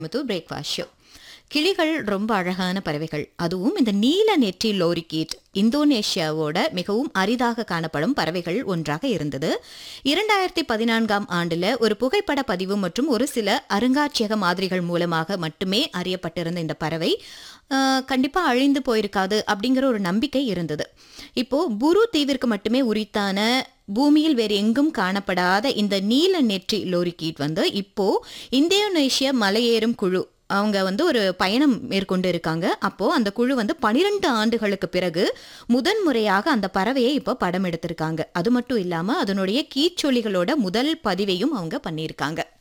முத்து breakfast show கிளிகள் ரொம்ப அழகான பறவைகள் அதுவும் இந்த நீல நெற்றி லோரிகீட் இந்தோனேஷியாவோட மிகவும் அரிதாக காணப்படும் பறவைகள் ஒன்றாக இருந்தது இரண்டாயிரத்தி பதினான்காம் ஆண்டுல ஒரு புகைப்பட பதிவு மற்றும் ஒரு சில அருங்காட்சியக மாதிரிகள் மூலமாக மட்டுமே அறியப்பட்டிருந்த இந்த பறவை ஆஹ், கண்டிப்பா அழிந்து போயிருக்காது அப்படிங்கிற ஒரு நம்பிக்கை இருந்தது இப்போ புரு தீவிற்கு மட்டுமே உரித்தான பூமியில் வேறு எங்கும் காணப்படாத இந்த நீல நெற்றி லோரிகீட் வந்து இப்போ இந்தோனேஷிய மலையேறும் குழு அவங்க வந்து ஒரு பயணம் மேற்கொண்டு இருக்காங்க அப்போ அந்த குழு வந்து பனிரெண்டு ஆண்டுகளுக்கு பிறகு முதன் முறையாக அந்த பறவையை இப்போ படம் எடுத்திருக்காங்க அது மட்டும் இல்லாம அதனுடைய கீச்சொலிகளோட முதல் பதிவையும் அவங்க பண்ணியிருக்காங்க